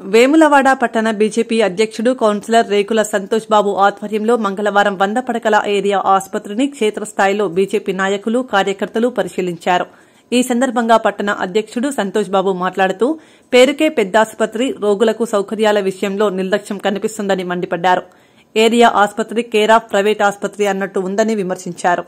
వేములవాడ పట్టణ బీజేపీ అధ్యక్షుడు కౌన్సిలర్ రేకుల సంతోష్ బాబు ఆధ్వర్యంలో మంగళవారం వంద పడకల ఏరియా ఆసుపత్రిని క్షేత్రస్థాయిలో బీజేపీ నాయకులు కార్యకర్తలు పరిశీలించారు ఈ సందర్భంగా పట్టణ అధ్యక్షుడు సంతోష్ బాబు మాట్లాడుతూ పేరుకే పెద్దాసుపత్రి రోగులకు సౌకర్యాల విషయంలో నిర్లక్ష్యం కనిపిస్తుందని మండిపడ్డారు ఏరియా ఆసుపత్రి కేర్ ఆఫ్ ప్రైవేట్ ఆసుపత్రి అన్నట్టు ఉందని విమర్శించారు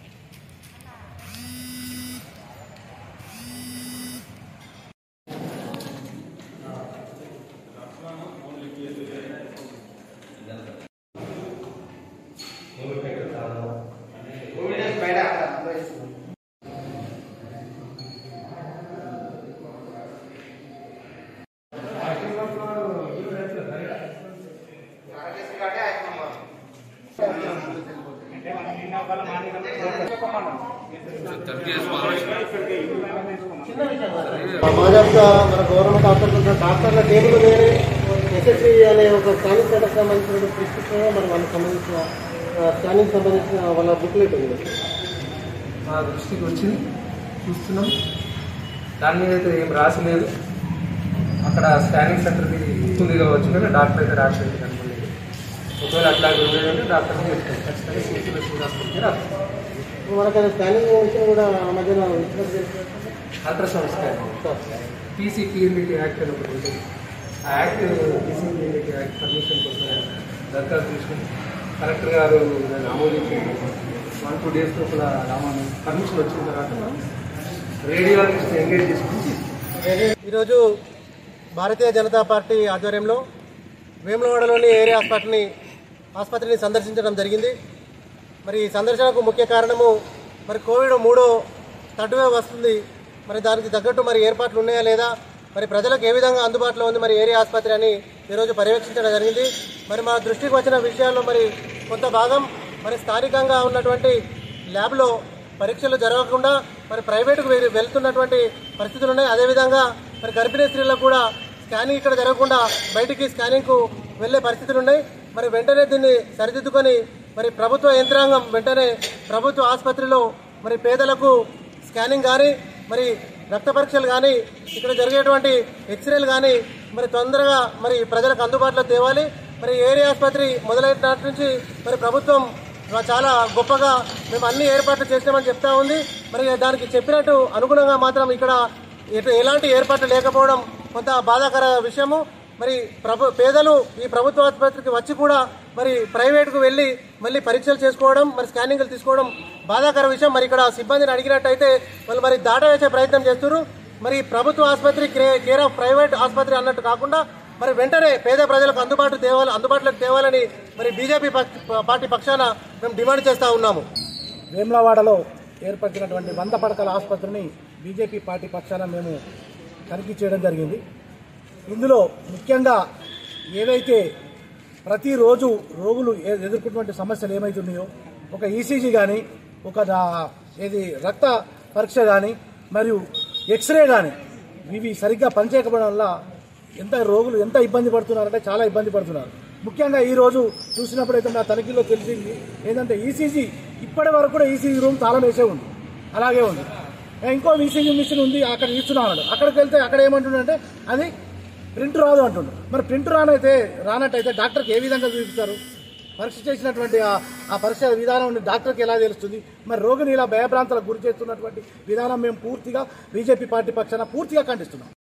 మాదాపుగా మన గవర్నమెంట్ హాస్పిటల్ డాక్టర్ల టేబుల్ వేరే ఎస్ఎస్సి అనే ఒక స్కానింగ్ సెంటర్ సంబంధించిన ప్రిస్క్రిప్షన్ మరి వాళ్ళకి సంబంధించిన స్కానింగ్ సంబంధించిన వాళ్ళ బుక్లెట్ ఉంది మా దృష్టికి వచ్చింది చూస్తున్నాం దాని మీద అయితే ఏం రాసి లేదు అక్కడ స్కానింగ్ సెంటర్కి ఉంది కావచ్చు కానీ డాక్టర్ అయితే రాసి కనపడలేదు ఒకవేళ అట్లాగే ఉండేదంటే డాక్టర్ చెప్తాను ఖచ్చితంగా సీసీలో హాస్పిటల్కి రాస్తాం మనకి అది స్కానింగ్ గురించి కూడా ఆ మధ్యన ఇచ్చినట్టు తెలుసు. Ultrasound scanning PC clinic act అని ఒకటి ఉంటుంది ఆ act PC clinic act permission కోసం దరఖాస్తు తీసుకుని కలెక్టర్ గారు దాన్ని ఆమోదించి వన్ టూ డేస్ లోపల రామాను పర్మిషన్ వచ్చిన తర్వాత మనం రేడియాలజిస్ట్ ఎంగేజ్ చేసుకుని తీసుకుంటాం. ఈరోజు భారతీయ జనతా పార్టీ ఆధ్వర్యంలో వేములవాడలోని ఏరియా హాస్పిటల్ని ఆసుపత్రిని సందర్శించడం జరిగింది మరి ఈ సందర్శనకు ముఖ్య కారణము మరి కోవిడ్ మూడో థర్డ్ వేవ్ వస్తుంది మరి దానికి తగ్గట్టు మరి ఏర్పాట్లు ఉన్నాయా లేదా మరి ప్రజలకు ఏ విధంగా అందుబాటులో ఉంది మరి ఏరియా ఆసుపత్రి అని ఈరోజు పర్యవేక్షించడం జరిగింది మరి మా దృష్టికి వచ్చిన విషయాల్లో మరి కొంత భాగం మరి స్థానికంగా ఉన్నటువంటి ల్యాబ్లో పరీక్షలు జరగకుండా మరి ప్రైవేటుకు వె- వెళ్తున్నటువంటి పరిస్థితులు ఉన్నాయి అదేవిధంగా మరి గర్భిణీ స్త్రీలకు కూడా స్కానింగ్ ఇక్కడ జరగకుండా బయటికి స్కానింగ్కు వెళ్ళే పరిస్థితులు ఉన్నాయి మరి వెంటనే దీన్ని సరిదిద్దుకొని మరి ప్రభుత్వ యంత్రాంగం వెంటనే ప్రభుత్వ ఆసుపత్రిలో మరి పేదలకు స్కానింగ్ కానీ మరి రక్త పరీక్షలు కానీ ఇక్కడ జరిగేటువంటి ఎక్స్రేలు కానీ మరి తొందరగా మరి ప్రజలకు అందుబాటులో తేవాలి మరి ఏరియా ఆసుపత్రి మొదలైన నాటి నుంచి మరి ప్రభుత్వం చాలా గొప్పగా మేము అన్ని ఏర్పాట్లు చేసినామని చెప్తా ఉంది మరి దానికి చెప్పినట్టు అనుగుణంగా మాత్రం ఇక్కడ ఎటు ఎలాంటి ఏర్పాట్లు లేకపోవడం కొంత బాధాకర విషయము మరి ప్రభు పేదలు ఈ ప్రభుత్వ ఆసుపత్రికి వచ్చి కూడా మరి ప్రైవేట్కు వెళ్ళి మళ్ళీ పరీక్షలు చేసుకోవడం మరి స్కానింగ్లు తీసుకోవడం బాధాకర విషయం మరి ఇక్కడ సిబ్బందిని అడిగినట్టయితే వాళ్ళు మరి దాటవేసే ప్రయత్నం చేస్తున్నారు మరి ప్రభుత్వ ఆసుపత్రి క్రే- కేర్ ఆఫ్ ప్రైవేట్ ఆసుపత్రి అన్నట్టు కాకుండా మరి వెంటనే పేద ప్రజలకు అందుబాటు తేవాలి అందుబాటులోకి తేవాలని మరి బీజేపీ పక్ష- పార్టీ పక్షాన మేము డిమాండ్ చేస్తా ఉన్నాము వేములవాడలో ఏర్పరిచినటువంటి వంద పడకల ఆసుపత్రిని బీజేపీ పార్టీ పక్షాన మేము తనిఖీ చేయడం జరిగింది ఇందులో ముఖ్యంగా ఏవైతే ప్రతిరోజు రోగులు ఎ- ఎదుర్కొన్నటువంటి సమస్యలు ఏమైతున్నాయో ఒక ఈసీజీ కానీ ఒక దా- ఏది రక్త పరీక్ష కానీ మరియు ఎక్స్రే కానీ ఇవి సరిగ్గా పనిచేయకపోవడం వల్ల ఎంత రోగులు ఎంత ఇబ్బంది పడుతున్నారంటే చాలా ఇబ్బంది పడుతున్నారు ముఖ్యంగా ఈ రోజు చూసినప్పుడైతే నా తనిఖీలో తెలిసింది ఏంటంటే ఈసీజీ ఇప్పటి వరకు కూడా ఈసీజీ రూమ్ తాళం వేసే ఉంది అలాగే ఉంది ఇంకో ఈసీజీ మిషన్ ఉంది అక్కడ ఇస్తున్నాడు అక్కడికి వెళ్తే అక్కడ ఏమంటుండంటే అది ప్రింట్ రాదు అంటుండు మరి ప్రింట్ రానైతే రానట్టయితే డాక్టర్కి ఏ విధంగా చూపిస్తారు పరీక్ష చేసినటువంటి ఆ- ఆ పరీక్ష విధానం డాక్టర్కి ఎలా తెలుస్తుంది మరి రోగిని ఇలా భయభ్రాంతలకు గురి చేస్తున్నటువంటి విధానం మేము పూర్తిగా బీజేపీ పార్టీ పక్షాన పూర్తిగా ఖండిస్తున్నాం